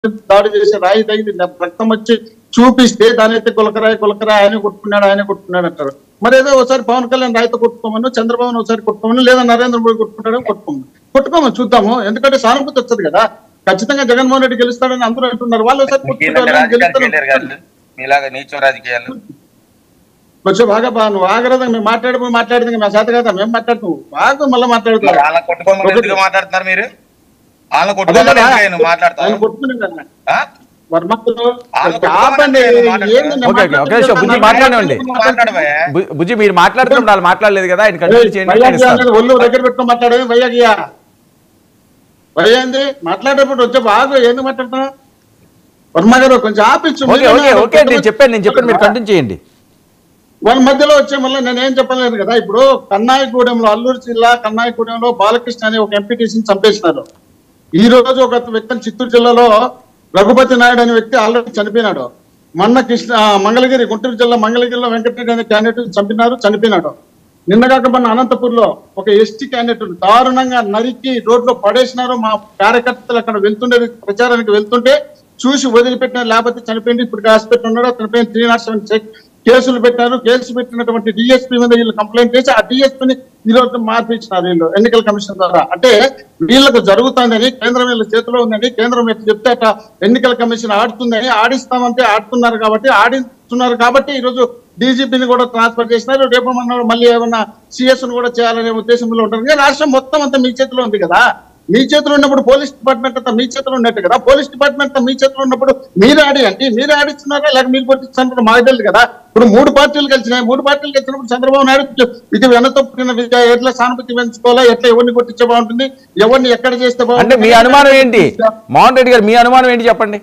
దాడి చేసి రాయి తగిలి రక్తం వచ్చి చూపిస్తే దాని అయితే గులకరాయి గులకరాయి ఆయన కొట్టుకున్నాడు ఆయన కొట్టుకున్నాడు అంటారు మరి ఏదో ఒకసారి పవన్ కళ్యాణ్ రాయితో కొట్టుకోమను చంద్రబాబు ఒకసారి కొట్టుకోమను లేదా నరేంద్ర మోడీ కొట్టుకుంటాడో కొట్టుకోమను కొట్టుకోమని చూద్దాము ఎందుకంటే సానుభూతి వస్తుంది కదా ఖచ్చితంగా జగన్మోహన్ రెడ్డి గెలుస్తాడని అందరూ అంటున్నారు వాళ్ళు ఒకసారి మీకేందంటే రాజకీయాలు కొట్టుకుంటారు చేయలేరు కాదు మీలాగా నీచం రాజకీయాలు కొంచెం బాగా బా నువ్వు ఆగరదా మేము మాట్లాడిపోయి మాట్లాడితే మేము చేత కదా మేము మాట్లాడుతావు బాగా మళ్ళీ మరి మాట్లాడుతావు వాళ్ళని కొట్టుకోమని ఒకటి- ఎందుకు మాట్లాడుతున్నారు మీరు వాళ్ళని అదే కొట్టుకోమని కదా, ఎందుకు నువ్వు ఆయన మాట్లాడతావు కొట్టుకునే కదా ఆ? వర్మకు వాళ్ళు ఆపండి కొట్టుకోమని మాట్లాడతారు. ఏంది నేను ఓకే, ఓకే, ఒక నిమిషం, బుజ్జి మాట్లాడండి. నువ్వు మాట్లాడవయ్యా. బు- బుజ్జి మీరు మాట్లాడుతున్నప్పుడు వాళ్ళు మాట్లాడలేదు కదా ఆయన కంటిన్యూ చేయండి నేను వైయాగి ఇస్తాను. అనేది ఒళ్ళు దగ్గర పెట్టుకొని మాట్లాడేది వైయాగియా వయ్యంది మాట్లాడేటప్పుడు వచ్చే బాగా ఏంది మాట్లాడుతున్నా వర్మ గారు కొంచెం ఆపించు ఓకే ఓకే ఓకే నేను చెప్పాను నేను చెప్పాను మీరు కంటిన్యూ చేయండి వాళ్ళ మధ్యలో వచ్చే మళ్ళీ నేనేం చెప్పలేదు కదా ఇప్పుడు కన్నాయిగూడెంలో అల్లూరు జిల్లా కన్నాయిగూడెంలో బాలకృష్ణ అనే ఒక ఎంపీటీసీని చంపేసినారు ఈ రోజు ఒక వ్యక్తిని చిత్తూరు జిల్లాలో రఘుపతి నాయుడు అనే వ్యక్తి ఆల్రెడీ చనిపోయినాడు మొన్న కృష్ణ ఆ, మంగళగిరి గుంటూరు జిల్లా మంగళగిరిలో వెంకటరెడ్డి అనే క్యాండిడేట్ చంపినారు చనిపోయినాడు నిన్నగాక మొన్న అనంతపూర్లో ఒక ఎస్టీ క్యాండిడేట్ దారుణంగా నరికి రోడ్లో పడేసినారు మా కార్యకర్తలు అక్కడ వెళ్తుండే ప్రచారానికి వెళ్తుంటే చూసి వదిలిపెట్టిన లేకపోతే చనిపోయింది ఇప్పుడు హాస్పిటల్ ఉన్నాడు చనిపోయిన త్రీ నాట్ సెవెన్ కేసులు పెట్టారు కేసు పెట్టినటువంటి డిఎస్పీ మీద వీళ్ళు కంప్లైంట్ చేసి ఆ డిఎస్పీని ఈ రోజు మార్పించినారు వీళ్ళు ఎన్నికల కమిషన్ ద్వారా అంటే వీళ్ళకు జరుగుతుందని కేంద్రం వీళ్ళ చేతిలో ఉందని కేంద్రం ఎట్లా చెప్తే అట్లా ఎన్నికల కమిషన్ ఆడుతుందని ఆడిస్తామంటే ఆడుతున్నారు కాబట్టి ఆడిస్తున్నారు కాబట్టి ఈ రోజు డీజీపీని కూడా ట్రాన్స్ఫర్ చేసినారు రేపు మన మళ్ళీ ఏమన్నా సిఎస్ ను కూడా చేయాలనే ఉద్దేశంలో ఉంటారు కానీ రాష్ట్రం మొత్తం అంతా మీ చేతిలో ఉంది కదా మీ చేతిలో ఉన్నప్పుడు పోలీస్ డిపార్ట్మెంట్ అంతా మీ చేతిలో ఉన్నట్టు కదా పోలీస్ డిపార్ట్మెంట్ అంతా మీ చేతిలో ఉన్నప్పుడు మీరు ఆడి అంటే మీరు ఆడిస్తున్నారా లేక మీరు కొట్టిస్తున్నారు మాకు తెలియదు కదా ఇప్పుడు మూడు పార్టీలు కలిసినాయి మూడు పార్టీలు కలిసినప్పుడు చంద్రబాబు నాయుడు ఇది వెనతొప్పుకున్న విద్య ఎట్లా సానుభూతి పెంచుకోవాలా ఎట్లా ఎవరిని కొట్టించే బాగుంటుంది ఎవరిని ఎక్కడ చేస్తే అంటే బాగుంటుంది మీ అనుమానం ఏంటి మోహన్ రెడ్డి గారు మీ అనుమానం ఏంటి చెప్పండి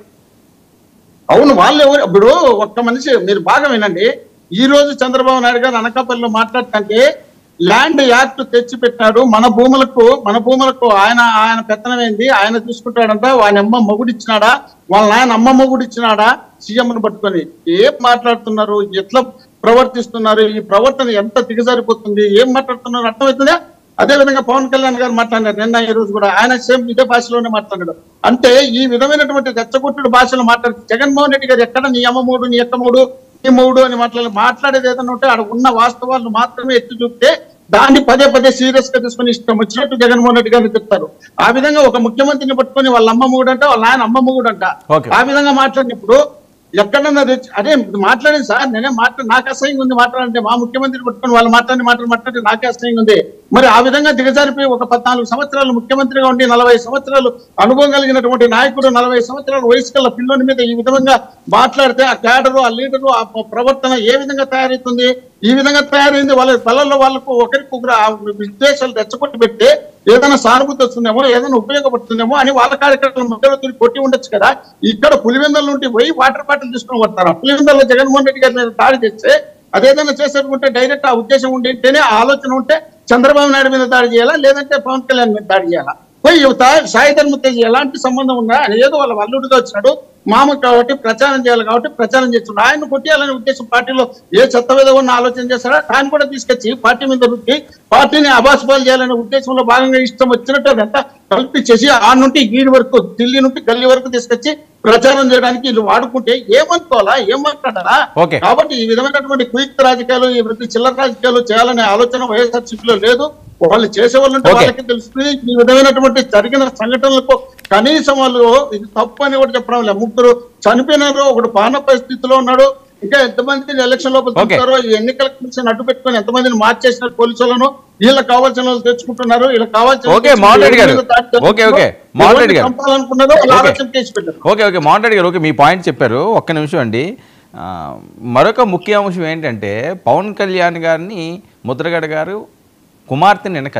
అవును వాళ్ళు ఎవరు ఇప్పుడు ఒక్క మనిషి మీరు బాగా వినండి ఈ రోజు చంద్రబాబు నాయుడు గారు అనకాపల్లిలో మాట్లాడుతుంటే ల్యాండ్ యాక్ట్ తెచ్చి పెట్టాడు మన భూములకు మన భూములకు ఆయన ఆయన పెత్తనం ఏంది ఆయన చూసుకుంటాడంట ఆయన అమ్మ మొగుడు ఇచ్చినాడా వాళ్ళ నాయన అమ్మ మొగుడు ఇచ్చినాడా సీఎంను పట్టుకొని ఏం మాట్లాడుతున్నారు ఎట్లా ప్రవర్తిస్తున్నారు ఈ ప్రవర్తన ఎంత దిగజారిపోతుంది ఏం మాట్లాడుతున్నారు అర్థమవుతుందా అదే విధంగా పవన్ కళ్యాణ్ గారు మాట్లాడారు నిన్న ఈ రోజు కూడా ఆయన సేమ్ ఇదే భాషలోనే మాట్లాడాడు అంటే ఈ విధమైనటువంటి రెచ్చగొట్టుడు భాషలో మాట్లాడి జగన్మోహన్ రెడ్డి గారు ఎక్కడ నీ అమ్మ మూడు నీ ఎక్క మూడు నీ మూడు అని మాట్లాడి మాట్లాడేది ఏదైనా ఉంటే ఆడ ఉన్న వాస్తవాలను మాత్రమే ఎత్తి చూపితే దాన్ని పదే పదే సీరియస్ గా తీసుకొని ఇష్టం వచ్చినట్టు జగన్మోహన్ రెడ్డి గారిని చెప్తారు ఆ విధంగా ఒక ముఖ్యమంత్రిని పట్టుకొని వాళ్ళ అమ్మ మూడు అంట వాళ్ళ ఆయన అమ్మ మూడు అంట Okay. ఆ విధంగా మాట్లాడినప్పుడు ఎక్కడన్నా తెచ్చి- అదే మాట్లాడింది సార్ నేనే మాట్లా నాకు అసహ్యంగా ఉంది మాట్లాడంటే మా ముఖ్యమంత్రి పట్టుకొని వాళ్ళు మాట్లాడి మాటలు మాట్లాడి నాకే అసహ్యంగా ఉంది మరి ఆ విధంగా దిగజారిపోయి ఒక పద్నాలుగు సంవత్సరాలు ముఖ్యమంత్రిగా ఉండి నలభై సంవత్సరాలు అనుభవం కలిగినటువంటి నాయకుడు నలభై సంవత్సరాల వయసు కల్లా పిల్లోని మీద ఈ విధంగా మాట్లాడితే ఆ క్యాడరు ఆ లీడరు ఆ ప్రవర్తన ఏ విధంగా తయారవుతుంది ఈ విధంగా తయారైంది వాళ్ళ పిల్లల్లో వాళ్ళకు ఒకరికొకరు ఆ విద్వేషాలు రెచ్చగొట్టి పెడితే ఏదైనా సానుభూతి వస్తుందేమో ఏదైనా ఉపయోగపడుతుందేమో అని వాళ్ళ కార్యకర్తల మధ్యలో తిరిగి కొట్టి ఉండొచ్చు కదా ఇక్కడ పులివెందల నుండి పోయి వాటర్ బాటిల్ తీసుకుని కొడతారు పులివెందల్లో జగన్మోహన్ రెడ్డి గారి మీద దాడి చేస్తే అదేదైనా చేసేటంటే డైరెక్ట్ ఆ ఉద్దేశం ఉంటేనే ఆ ఆలోచన ఉంటే చంద్రబాబు నాయుడు మీద దాడి చేయాలా లేదంటే పవన్ కళ్యాణ్ మీద దాడి చేయాలా పోయి యువత సాయి ధర్మ తేజ్ ఎలాంటి సంబంధం ఉందా ఆయన ఏదో వాళ్ళ అల్లుడిగా వచ్చినాడు మామ కాబట్టి ప్రచారం చేయాలి కాబట్టి ప్రచారం చేస్తున్నాడు ఆయన కొట్టేయాలనే ఉద్దేశం పార్టీలో ఏ చెత్త మీద ఉన్న ఆలోచన చేస్తాడో ఆయన కూడా తీసుకొచ్చి పార్టీ మీద రుద్ది పార్టీని అబాసుపాలు చేయాలనే ఉద్దేశంలో భాగంగా ఇష్టం వచ్చినట్టు అదంతా కల్పించేసి ఆ నుండి గీడి వరకు ఢిల్లీ నుండి గల్లీ వరకు తీసుకొచ్చి ప్రచారం చేయడానికి వీళ్ళు వాడుకుంటే ఏమనుకోవాలా ఏం మాట్లాడాలా Okay. కాబట్టి ఈ విధమైనటువంటి క్విక్ రాజకీయాలు ఈ వృత్తి చిల్లర రాజకీయాలు చేయాలనే ఆలోచన వైఎస్ఆర్సీపీలో లేదు వాళ్ళు చేసే వాళ్ళు ఉంటే Okay. వాళ్ళకి తెలుస్తుంది ఈ విధమైనటువంటి జరిగిన సంఘటనలకు కనీసం వాళ్ళు ఇది తప్పు అని కూడా చెప్పడం లేదు ముగ్గురు చనిపోయినారు ఒకడు పాన పరిస్థితిలో ఉన్నాడు ఇంకా ఎంతమందిని ఎలక్షన్ లోపల Okay. తిప్పుతారో ఈ ఎన్నికల కమిషన్ అడ్డు పెట్టుకొని ఎంతమందిని మార్చేసినారు పోలీసులను వీళ్ళకి కావాల్సిన వాళ్ళు తెచ్చుకుంటున్నారు వీళ్ళకి కావాల్సిన Okay, మోహన్ రెడ్డి గారు. Okay, okay. మోహన్ రెడ్డి గారు. చంపాలనుకున్నారో వాళ్ళు Okay. ఆలోచన చేసి పెట్టారు ఓకే ఓకే మోహన్ రెడ్డి గారు ఓకే మీ పాయింట్ చెప్పారు ఒక్క నిమిషం అండి ఆ, మరొక ముఖ్య అంశం ఏంటంటే పవన్ కళ్యాణ్ గారిని ముద్రగడ గారు కుమార్తె నిన్న